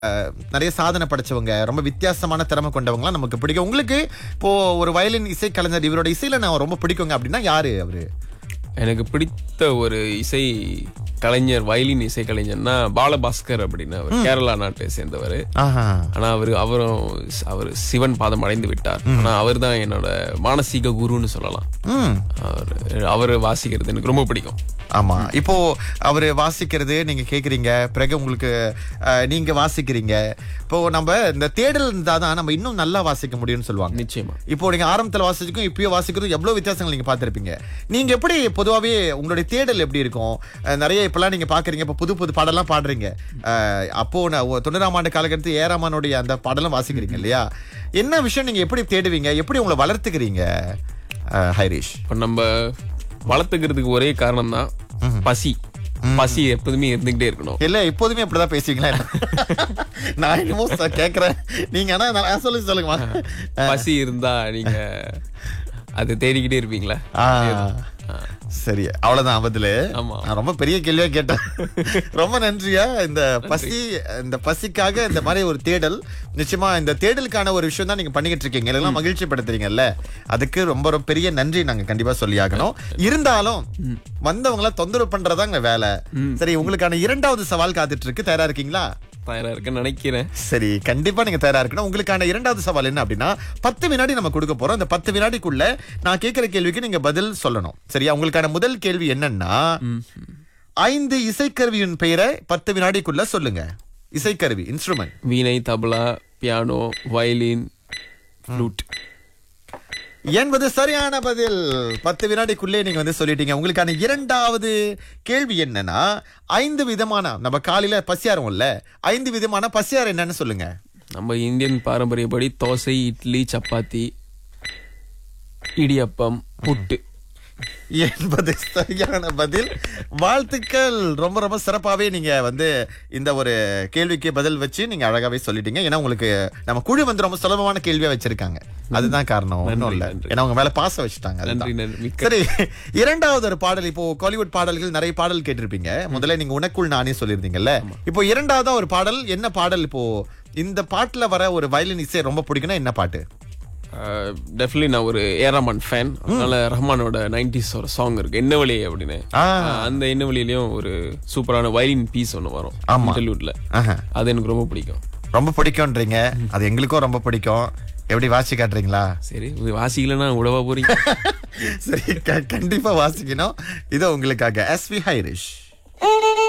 அஹ், நிறைய சாதனை படைச்சவங்க ரொம்ப வித்தியாசமான திறமை கொண்டவங்கலாம் நமக்கு பிடிக்கும் உங்களுக்கு இப்போ ஒரு வயலின் இசை கலைஞர் இவரோட இசையில நான் ரொம்ப பிடிக்குங்க அப்படின்னா யாரு அவரு எனக்கு பிடித்த ஒரு இசை கலைஞர் வயலின் இசை கலைஞர்னா பாலபாஸ்கர் அப்படின்னு அவர் கேரளா நாட்டை சேர்ந்தவர் ஆஹா ஆனா அவரு அவரும் அவர் சிவன் பாதம் அடைந்து விட்டார் ஆனா அவர் தான் என்னோட மானசீக குருன்னு சொல்லலாம் ம் அவர் அவர் வாசிக்கிறது எனக்கு ரொம்ப பிடிக்கும் ஆமா இப்போ அவரு வாசிக்கிறது நீங்க கேக்குறீங்க பிறகு உங்களுக்கு அஹ், நீங்க வாசிக்கிறீங்க இப்போ நம்ம இந்த தேடல் இருந்தாதான் நம்ம இன்னும் நல்லா வாசிக்க முடியும்னு சொல்லுவாங்க நிச்சயமா இப்போ நீங்க ஆரம்பத்துல வாசிச்சுக்கும் இப்பயோ வாசிக்கிறதும் எவ்வளவு வித்தியாசங்கள் நீங்க பார்த்திருப்பீங்க நீங்க எப்படி பொதுவாவே உங்களுடைய தேடல் எப்படி இருக்கும் அஹ், நிறைய இப்பெல்லாம் நீங்க பாக்குறீங்க இப்ப புது புது பாடலாம் பாடுறீங்க அஹ், அப்போ நான் ஒ- தொண்ணூறாம் ஆண்டு காலகட்டத்தில் ஏராமானுடைய அந்த பாடலாம் வாசிக்கிறீங்க இல்லையா என்ன விஷயம் நீங்க எப்படி தேடுவீங்க எப்படி உங்களை வளர்த்துக்கிறீங்க அஹ், ஹைரீஷ் இப்ப நம்ம வளர்த்துக்கிறதுக்கு ஒரே காரணம் தான் பசி பசி எப்போதுமே இருந்துகிட்டே இருக்கணும் இல்ல எப்போதுமே அப்படிதான் பேசுவீங்களா நான் என்னமோ ச- கேக்குறேன் நீங்க ஆனா நான் சொல்லி சொல்லுங்கம்மா பசி இருந்தா நீங்க அது தேடிக்கிட்டே இருப்பீங்களா ஆ, சரி அவ்வளவுதான் பதிலு ஆமா. நான் ரொம்ப பெரிய கேள்வியா கேட்டேன் ரொம்ப நன்றியா இந்த பசி இந்த பசிக்காக இந்த மாதிரி ஒரு தேடல் நிச்சயமா இந்த தேடலுக்கான ஒரு விஷயம் தான் நீங்க பண்ணிக்கிட்டு இருக்கீங்க எல்லாம் மகிழ்ச்சி படுத்துறீங்கல்ல அதுக்கு ரொம்ப ரொம்ப பெரிய நன்றி நாங்க கண்டிப்பா சொல்லியாகணும் இருந்தாலும் வந்தவங்கள தொந்தரவு பண்றதாங்க வேலை சரி உங்களுக்கான இரண்டாவது சவால் காத்துட்டு இருக்கு தயாரா இருக்கீங்களா தயாரா இருக்குன்னு நினைக்கிறேன் சரி கண்டிப்பா நீங்க தயாரா இருக்கணும் உங்களுக்கான இரண்டாவது சவால் என்ன அப்படின்னா பத்து வினாடி நம்ம கொடுக்க போறோம் அந்த பத்து வினாடிக்குள்ள நான் கேட்கிற கேள்விக்கு நீங்க பதில் சொல்லணும் சரியா உங்களுக்கான முதல் கேள்வி என்னன்னா ஐந்து இசைக்கருவியின் பெயரை பத்து வினாடிக்குள்ள சொல்லுங்க இசைக்கருவி இன்ஸ்ட்ருமெண்ட் வீணை தபலா பியானோ வயலின் ஃப்ளூட் என்பது சரியான பதில் பத்து வினாடிக்குள்ளே நீங்க வந்து சொல்லிட்டீங்க உங்களுக்கான இரண்டாவது கேள்வி என்னன்னா ஐந்து விதமான நம்ம காலையில பசியாரோம்ல ஐந்து விதமான பசியாரம் என்னன்னு சொல்லுங்க நம்ம இந்தியன் பாரம்பரியப்படி தோசை இட்லி சப்பாத்தி இடியப்பம் புட்டு என்பது சரியான பதில் வாழ்த்துக்கள் ரொம்ப ரொம்ப சிறப்பாவே நீங்க வந்து இந்த ஒரு கேள்விக்கு பதில் வச்சு நீங்க அழகாவே சொல்லிட்டீங்க ஏன்னா உங்களுக்கு நம்ம குழு வந்து ரொம்ப சுலபமான கேள்வியா வச்சிருக்காங்க அதுதான் காரணம் ஒன்றும் இல்ல நன்றி. ஏன்னா உங்க மேல பாசம் வச்சுட்டாங்க அதுதான். நன்றி நன்றி மிக்க சரி இரண்டாவது ஒரு பாடல் இப்போ காலிவுட் பாடல்கள் நிறைய பாடல் கேட்டிருப்பீங்க முதல்ல நீங்க உனக்குள் நானே சொல்லியிருந்தீங்கல்ல இப்போ இரண்டாவதா ஒரு பாடல் என்ன பாடல் இப்போ இந்த பாட்டுல வர ஒரு வயலின் இசை ரொம்ப பிடிக்கும்னா என்ன பாட்டு டெஃபினெட்லி நான் ஒரு ஏராமான் ஃபேன் அதனால ரஹ்மானோட நைன்டிஸ் ஒரு சாங் இருக்கு என்ன வழி அப்படின்னு ஆ. ஆஹ் அந்த என்ன வழியிலயும் ஒரு சூப்பரான வயலின் பீஸ் ஒன்று வரும் ஆமா. இன்டர்வியூட்ல ஆஹா. அது எனக்கு ரொம்ப பிடிக்கும் ரொம்ப பிடிக்கும்ன்றீங்க அது எங்களுக்கும் ரொம்ப பிடிக்கும் எப்படி வாசி காட்டுறீங்களா சரி இது வாசிக்கலன்னா உடவா போறீங்க சரி க- கண்டிப்பா வாசிக்கணும் இது உங்களுக்காக எஸ் வி ஹைரிஷ்